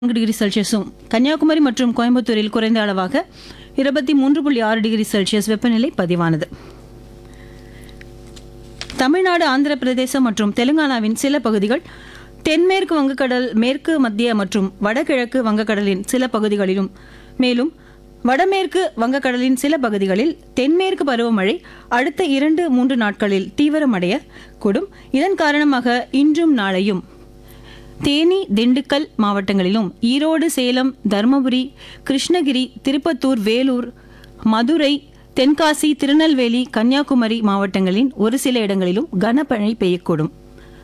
நான்கு டிகிரி செல்சியஸும் கன்னியாகுமரி மற்றும் கோயம்புத்தூரில் குறைந்த அளவாக இருபத்தி மூன்று புள்ளி ஆறு டிகிரி செல்சியஸ் வெப்பநிலை பதிவானது தமிழ்நாடு ஆந்திர பிரதேசம் மற்றும் தெலுங்கானாவின் சில பகுதிகள் தென்மேற்கு வங்கக்கடல் மேற்கு மத்திய மற்றும் வடகிழக்கு வங்கக்கடலின் சில பகுதிகளிலும் மேலும் வடமேற்கு வங்கக்கடலின் சில பகுதிகளில் தென்மேற்கு பருவமழை அடுத்த இரண்டு மூன்று நாட்களில் தீவிரமடைய கூடும் இதன் காரணமாக இன்றும் நாளையும் தேனி திண்டுக்கல் மாவட்டங்களிலும் ஈரோடு சேலம் தருமபுரி கிருஷ்ணகிரி திருப்பத்தூர் வேலூர் மதுரை தென்காசி திருநெல்வேலி கன்னியாகுமரி மாவட்டங்களின் ஒரு சில இடங்களிலும் கனமழை பெய்யக்கூடும்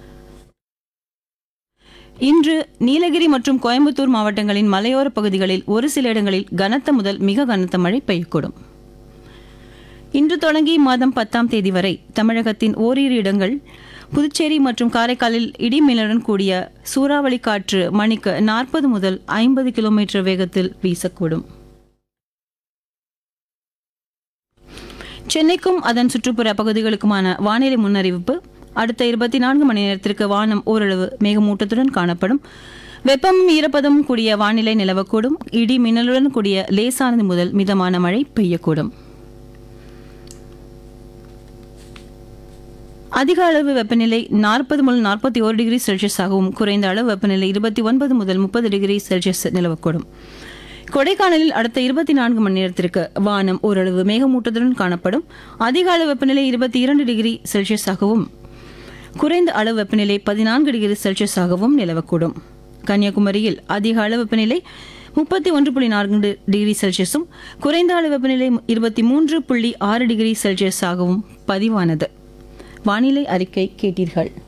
இன்று நீலகிரி மற்றும் கோயம்புத்தூர் மாவட்டங்களின் மலையோர பகுதிகளில் ஒரு சில இடங்களில் கனத்த முதல் மிக கனத்த மழை பெய்யக்கூடும் இன்று தொடங்கி மாதம் பத்தாம் தேதி வரை தமிழகத்தின் ஓரிரு இடங்கள் புதுச்சேரி மற்றும் காரைக்காலில் இடிமின்னலுடன் கூடிய சூறாவளி காற்று மணிக்கு நாற்பது முதல் ஐம்பது கிலோமீட்டர் வேகத்தில் வீசக்கூடும் சென்னைக்கும் அதன் சுற்றுப்புற பகுதிகளுக்குமான வானிலை முன்னறிவிப்பு அடுத்த இருபத்தி நான்கு மணி நேரத்திற்கு வானம் ஓரளவு மேகமூட்டத்துடன் காணப்படும் வெப்பமும் ஈரப்பதமும் கூடிய வானிலை நிலவக்கூடும் இடி மின்னலுடன் கூடிய லேசானது முதல் மிதமான மழை பெய்யக்கூடும் அதிக அளவு வெப்பநிலை நாற்பது முதல் நாற்பத்தி ஒரு டிகிரி செல்சியஸாகவும் குறைந்த அளவு வெப்பநிலை இருபத்தி ஒன்பது முதல் முப்பது டிகிரி செல்சியஸ் நிலவக்கூடும் கொடைக்கானலில் அடுத்த இருபத்தி நான்கு மணி நேரத்திற்கு வானம் ஓரளவு மேகமூட்டத்துடன் காணப்படும் அதிக அளவு வெப்பநிலை இருபத்தி இரண்டு டிகிரி செல்சியஸாகவும் குறைந்த அளவு வெப்பநிலை பதினான்கு டிகிரி செல்சியஸாகவும் நிலவக்கூடும் கன்னியாகுமரியில் அதிக அளவு வெப்பநிலை முப்பத்தி ஒன்று புள்ளி நான்கு டிகிரி செல்சியஸும் குறைந்த அளவு வெப்பநிலை இருபத்தி மூன்று புள்ளி ஆறு டிகிரி செல்சியஸாகவும் பதிவானது வானிலை அறிக்கை கேட்டீர்கள்